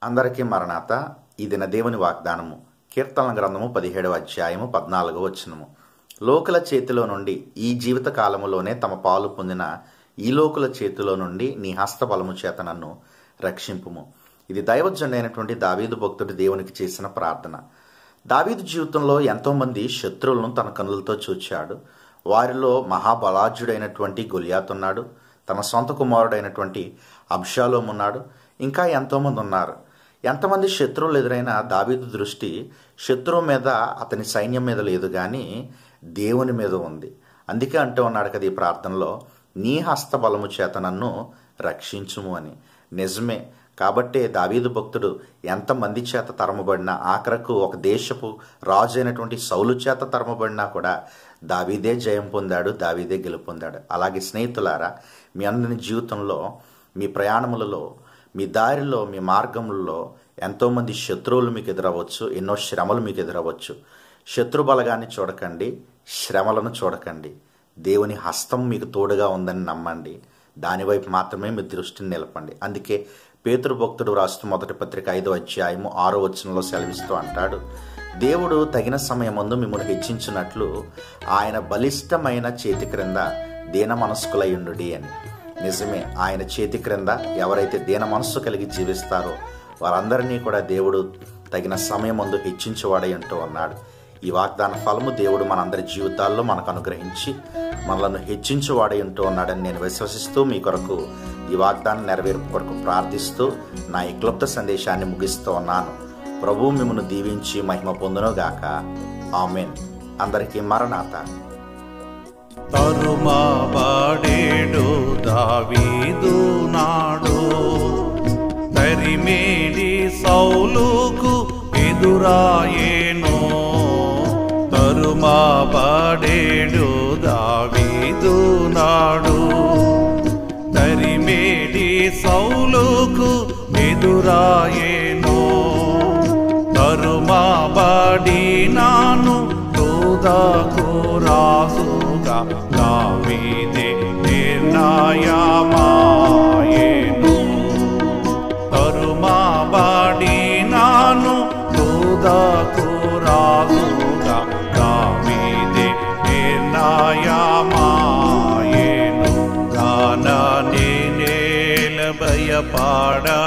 అందరికీ మరణాత ఈ దిన దేవుని వాగ్దానము కీర్తన గ్రంథము పదిహేడవ అధ్యాయము పద్నాలుగవ వచనము లోకుల చేతిలో నుండి ఈ జీవిత కాలములోనే తమ పాలు పొందిన ఈ లోకుల చేతిలో నుండి నీ హస్తబలము చేత నన్ను రక్షింపుము ఇది దైవజనుడైనటువంటి దావీదు భక్తుడు దేవునికి చేసిన ప్రార్థన దావీదు జీవితంలో ఎంతోమంది శత్రువులను తన కనులతో చూచాడు వారిలో మహాబలాజ్యుడైనటువంటి గొలియాత్ ఉన్నాడు తన సొంత కుమారుడైనటువంటి అబ్షాలోం ఉన్నాడు ఇంకా ఎంతోమంది ఉన్నారు ఎంతమంది శత్రువులు ఎదురైనా దావీదు దృష్టి శత్రువు మీద అతని సైన్యం మీద లేదు కానీ దేవుని మీద ఉంది అందుకే అంటూ ఉన్నాడు కదా ఈ ప్రార్థనలో నీ హస్తబలము చేత నన్ను రక్షించుము అని నిజమే కాబట్టే దావీదు భక్తుడు ఎంతమంది చేత తరమబడినా ఆఖరకు ఒక దేశపు రాజు అయినటువంటి సౌలు చేత తరమబడినా కూడా దావీదే జయం పొందాడు దావీదే గెలుపొందాడు అలాగే స్నేహితులారా మీ అందరి జీవితంలో మీ ప్రయాణములలో మీ దారిలో మీ మార్గములలో ఎంతోమంది శత్రువులు మీకు ఎదురవ్వచ్చు ఎన్నో శ్రమలు మీకు ఎదురవ్వచ్చు శత్రు బలగాన్ని చూడకండి శ్రమలను చూడకండి దేవుని హస్తం మీకు తోడుగా ఉందని నమ్మండి దానివైపు మాత్రమే మీ దృష్టిని నిలపండి అందుకే పేతురు భక్తుడు రాస్తూ మొదటి పత్రిక ఐదో అధ్యాయము ఆరో వచనంలో సెలవిస్తూ అంటాడు దేవుడు తగిన సమయమందు మిమ్మల్ని హెచ్చించినట్లు ఆయన బలిష్టమైన చేతి క్రింద దీన మనస్కులయుండు అని నిజమే ఆయన చేతి క్రింద ఎవరైతే దీన మనస్సు కలిగి జీవిస్తారో వారందరినీ కూడా దేవుడు తగిన సమయం ముందు హెచ్చించేవాడై అంటూ ఉన్నాడు ఈ వాగ్దాన ఫలము దేవుడు మనందరి జీవితాల్లో మనకు అనుగ్రహించి మనలను హెచ్చించేవాడై ఉంటూ ఉన్నాడని నేను విశ్వసిస్తూ మీ కొరకు ఈ వాగ్దానం నెరవేర్పు కొరకు ప్రార్థిస్తూ నా ఈ క్లుప్త సందేశాన్ని ముగిస్తూ ఉన్నాను ప్రభు మిమ్మల్ని దీవించి మహిమ పొందునుగాక ఆమెన్ అందరికీ మరణాత తరుమాబాడేడు దావీదు నాడు తరిమేడి సౌలుకు ఎదురాయేను తరుమాబాడేడు దావీదు నాడు తరిమేడి సౌలుకు ఎదురాయేను తరుమాబాడి నాను తోదకు రాజుగా దావీదే నిర్ణయమాయేను తరుమాబాడి నాను తోదకు రాజుగా దావీదే నిర్ణయమాయేను గాన నేల భయపాడా